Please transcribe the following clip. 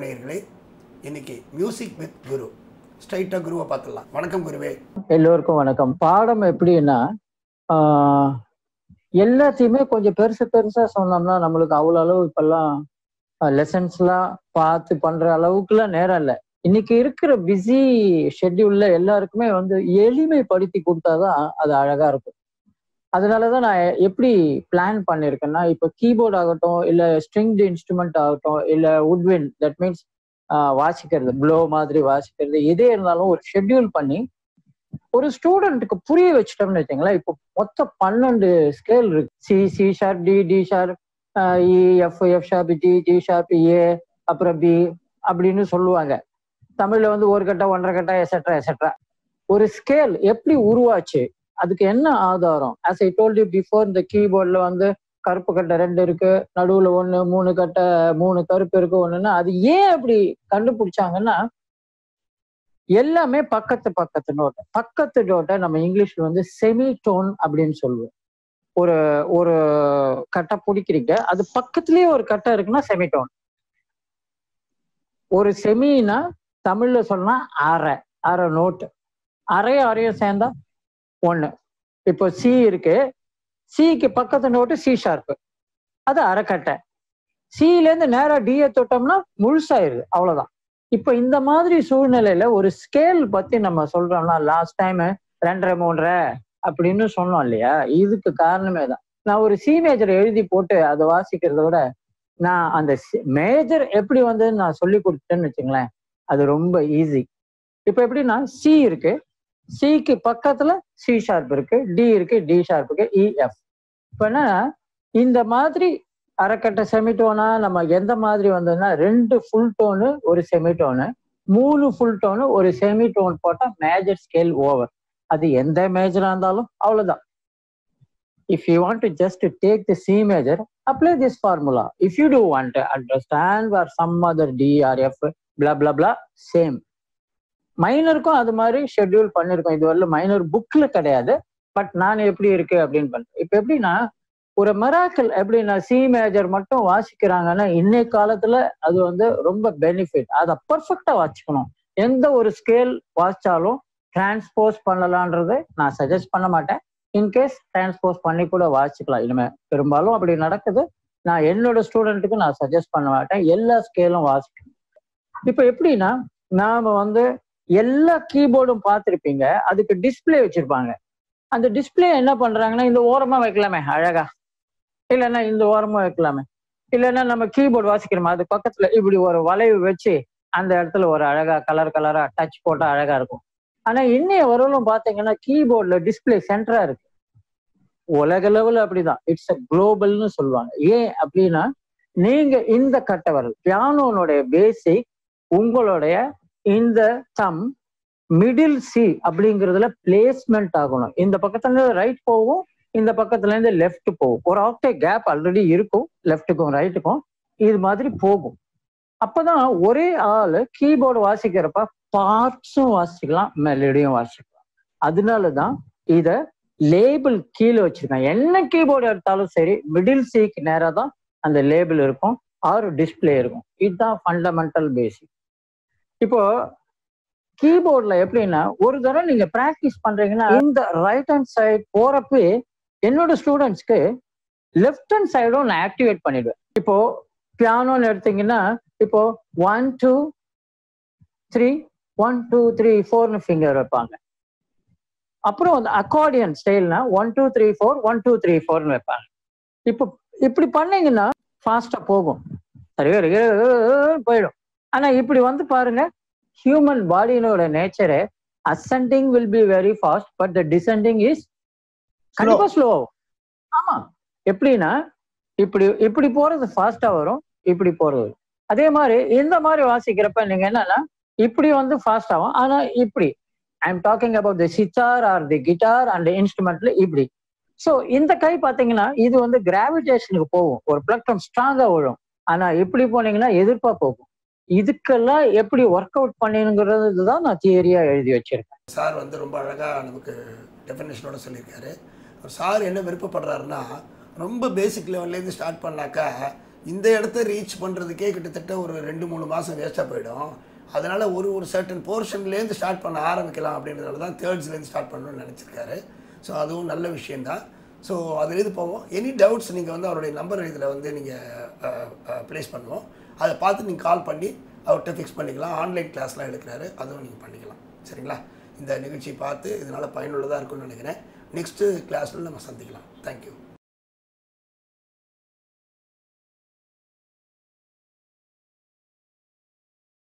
நேயர்களே இன்னைக்கு music with குரு ஸ்ட்ரைட்டாக குருவை பார்த்துடலாம் வணக்கம் குருவே எல்லோருக்கும் வணக்கம் பாடம் எப்படின்னா ஆஹ், எல்லாத்தையுமே கொஞ்சம் பெருசு பெருசா சொன்னோம்னா நம்மளுக்கு அவ்வளோ அளவு இப்பெல்லாம் லெசன்ஸ்லாம் பார்த்து பண்ற அளவுக்குலாம் நேரம் இல்லை இன்னைக்கு இருக்கிற பிஸி ஷெட்யூல்ல எல்லாருக்குமே வந்து எளிமைப்படுத்தி கொடுத்தாதான் அது அழகா இருக்கும் அதனாலதான் நான் எப்படி பிளான் பண்ணியிருக்கேன்னா இப்போ கீபோர்ட் ஆகட்டும் இல்ல ஸ்ட்ரிங்டு இன்ஸ்ட்ருமெண்ட் ஆகட்டும் இல்ல உட்வின் தட் மீன்ஸ் வாசிக்கிறது ப்ளோ மாதிரி வாசிக்கிறது எதே இருந்தாலும் ஒரு ஷெட்யூல் பண்ணி ஒரு ஸ்டூடெண்ட்டுக்கு புரிய வச்சிட்டோம்னு வச்சுங்களேன் இப்போ மொத்தம் பன்னெண்டு ஸ்கேல் இருக்கு C C sharp D D sharp E F F sharp G G sharp A அப்புறம் பி அப்படின்னு சொல்லுவாங்க தமிழ்ல வந்து ஒரு கட்டா ஒன்றரை கட்டா எசெட்ரா எசெட்ரா ஒரு ஸ்கேல் எப்படி உருவாச்சு அதுக்கு என்ன ஆதாரம் as I told you before இந்த கீபோர்ட்ல வந்து கருப்பு கட்டை ரெண்டு இருக்கு நடுவுல ஒண்ணு மூணு கட்டை மூணு கருப்பு இருக்கு ஒண்ணுன்னா அது ஏன் அப்படி கண்டுபிடிச்சாங்கன்னா எல்லாமே பக்கத்து பக்கத்து நோட்டு பக்கத்து நோட்டை நம்ம இங்கிலீஷ்ல வந்து செமி டோன் அப்படின்னு சொல்லுவோம் ஒரு ஒரு கட்டை பிடிக்கிறீங்க அது பக்கத்துலயே ஒரு கட்டை இருக்குன்னா செமி டோன் ஒரு செமினா தமிழ்ல சொன்னா அரை அரை நோட்டு அரையும் அரையும் சேர்ந்தா ஒண்ணு இப்போ சி இருக்கு சிக்கு பக்கத்து நோட்டு சி ஷார்ப்பு அது அரைக்கட்டை சில இருந்து நேரா டிஏ தொட்டோம்னா முழுசாயிருது அவ்வளவுதான் இப்ப இந்த மாதிரி சூழ்நிலையில ஒரு ஸ்கேல் பத்தி நம்ம சொல்றோம்னா லாஸ்ட் டைம் ரெண்டரை மூன்றரை அப்படின்னு சொன்னோம் இல்லையா இதுக்கு காரணமே தான் நான் ஒரு சி மேஜர் எழுதி போட்டு அதை வாசிக்கிறத விட நான் அந்த மேஜர் எப்படி வந்து நான் சொல்லி கொடுத்துட்டேன்னு வச்சுங்களேன் அது ரொம்ப ஈஸி இப்ப எப்படின்னா சி இருக்கு சிக்கு பக்கத்துல சி ஷார்ப் இருக்கு டி இருக்கு டி ஷார்ப் இருக்கு இஎஃப் இப்ப என்ன இந்த மாதிரி அரைக்கட்டை செமிட்டோனா நம்ம எந்த மாதிரி வந்ததுன்னா ரெண்டு ஃபுல் டோனு ஒரு செமிட்டோனு மூணு ஃபுல் டோனு ஒரு செமிடோன் போட்டா மேஜர் ஸ்கேல் ஓவர் அது எந்த மேஜரா இருந்தாலும் அவ்வளவுதான் if you want to just take the C major apply this formula if you do want understand or some other D or F blah blah blah same மைனருக்கும் அது மாதிரி schedule பண்ணிருக்கோம் இது வரல மைனர் புக்ல கிடையாது பட் நான் எப்படி இருக்கு அப்படின்னு பண்றேன் இப்ப எப்படின்னா ஒரு மெராக்கல் எப்படின்னா சி மேஜர் மட்டும் வாசிக்கிறாங்கன்னா இன்னைக்கு காலத்துல அது வந்து ரொம்ப பெனிஃபிட் அதை பர்ஃபெக்டா வாசிக்கணும் எந்த ஒரு ஸ்கேல் வாசிச்சாலும் டிரான்ஸ்போஸ் பண்ணலான்றது நான் சஜஸ்ட் பண்ண மாட்டேன் இன்கேஸ் டிரான்ஸ்போஸ் பண்ணி கூட வாசிக்கலாம் இனிமே பெரும்பாலும் அப்படி நடக்குது நான் என்னோட ஸ்டூடெண்ட்டுக்கு நான் சஜஸ்ட் பண்ண மாட்டேன் எல்லா ஸ்கேலும் வாசிக்கணும் இப்போ எப்படின்னா நாம வந்து எல்லா கீபோர்டும் பார்த்துருப்பீங்க அதுக்கு டிஸ்பிளே வச்சிருப்பாங்க அந்த டிஸ்பிளே என்ன பண்றாங்கன்னா இந்த ஓரமா வைக்கலாமே அழகா இல்லைன்னா இந்த ஓரமா வைக்கலாமே இல்லைன்னா நம்ம கீபோர்டு வாசிக்கிறோமா அது பக்கத்துல இப்படி ஒரு வளைவு வச்சு அந்த இடத்துல ஒரு அழகா கலர் கலரா டச் போட்டா அழகா இருக்கும் ஆனா இன்னைய வரலும் பாத்தீங்கன்னா கீபோர்ட்ல டிஸ்பிளே சென்டரா இருக்கு உலக லெவல் அப்படிதான் இட்ஸ் அ குளோபல்னு சொல்லுவாங்க ஏன் அப்படின்னா நீங்க இந்த கட்டை வரல் பியானோனுடைய பேசிக் உங்களுடைய இந்த தம் மிடில் சி அப்படிங்கிறதுல பிளேஸ்மெண்ட் ஆகணும் இந்த பக்கத்துல இருந்து ரைட் போகும் இந்த பக்கத்துல இருந்து லெஃப்ட் போகும் ஒரு ஆக்டே கேப் ஆல்ரெடி இருக்கும் லெஃப்ட்டுக்கும் ரைட்டுக்கும் இது மாதிரி போகும் அப்பதான் ஒரே ஆளு கீபோர்டு வாசிக்கிறப்ப பார்ட்ஸும் வாசிக்கலாம் மெலடியும் வாசிக்கலாம் அதனாலதான் இத லேபிள் கீழே வச்சிருக்கேன் என்ன கீபோர்டு எடுத்தாலும் சரி மிடில் சிக்கு நேரா தான் அந்த லேபிள் இருக்கும் ஆர் டிஸ்பிளே இருக்கும் இதுதான் ஃபண்டமெண்டல் பேசிக் இப்போ கீபோர்ட்ல எப்படின்னா ஒரு தடவை நீங்க பிராக்டிஸ் பண்றீங்கன்னா இந்த ரைட் ஹேண்ட் சைடு போறப்ப என்னோட ஸ்டூடெண்ட்ஸ்க்கு லெஃப்ட் ஹேண்ட் சைடும் நான் ஆக்டிவேட் பண்ணிடுவேன் இப்போ பியானோன்னு எடுத்தீங்கன்னா இப்போ one two three one two three ஃபோர்னு ஃபிங்கர் வைப்பாங்க அப்புறம் அந்த அக்கார்டியன் ஸ்டைல்னா one two three four one two three ஃபோர்னு வைப்பாங்க இப்போ இப்படி பண்ணீங்கன்னா ஃபாஸ்டா போகும் சரியா போயிடும் ஆனா இப்படி வந்து பாருங்க ஹியூமன் பாடியினோட nature ascending will be very fast but the descending is கண்டிப்பா ஸ்லோ ஆமா எப்படின்னா இப்படி இப்படி போறது ஃபாஸ்டா வரும் இப்படி போறது அதே மாதிரி இந்த மாதிரி வாசிக்கிறப்ப நீங்க என்னன்னா இப்படி வந்து ஃபாஸ்ட் ஆகும் ஆனா இப்படி I am talking about the sitar or the guitar and இன்ஸ்ட்ருமெண்ட்ல இப்படி ஸோ இந்த கை பாத்தீங்கன்னா இது வந்து கிராவிடேஷனுக்கு போகும் ஒரு பிளக்டம் ஸ்ட்ராங்கா விழும் ஆனா இப்படி போனீங்கன்னா எதிர்ப்பா போகும் இதுக்கெல்லாம் எப்படி ஒர்க் அவுட் பண்ணணுங்கிறது தான் நான் தியரியா எழுதி வச்சிருக்கேன் சார் வந்து ரொம்ப அழகாக நமக்கு டெஃபினேஷனோட சொல்லியிருக்காரு சார் என்ன விருப்பப்படுறாருன்னா ரொம்ப பேசிக் லெவல்லேருந்து ஸ்டார்ட் பண்ணாக்கா இந்த இடத்த ரீச் பண்ணுறதுக்கே கிட்டத்தட்ட ஒரு ரெண்டு மூணு மாதம் வேஸ்ட்டாக போயிடும் அதனால் ஒரு ஒரு சர்டன் போர்ஷன்லேருந்து ஸ்டார்ட் பண்ண ஆரம்பிக்கலாம் அப்படின்றதால தான் தேர்ட்ஸ்லேருந்து ஸ்டார்ட் பண்ணணும்னு நினச்சிருக்காரு ஸோ அதுவும் நல்ல விஷயந்தான் ஸோ அதுலேருந்து போவோம் எனி டவுட்ஸ் நீங்கள் வந்து அவருடைய நம்பர் இதில் வந்து நீங்கள் ப்ளேஸ் பண்ணுவோம் அதை பார்த்து நீங்கள் கால் பண்ணி அவர்கிட்ட ஃபிக்ஸ் பண்ணிக்கலாம் ஆன்லைன் கிளாஸ்லாம் எடுக்கிறாரு அதுவும் நீங்கள் பண்ணிக்கலாம் சரிங்களா இந்த நிகழ்ச்சியை பார்த்து இதனால் பயனுள்ளதாக இருக்கும்னு நினைக்கிறேன் நெக்ஸ்ட்டு கிளாஸில் நம்ம சந்திக்கலாம் தேங்க்யூ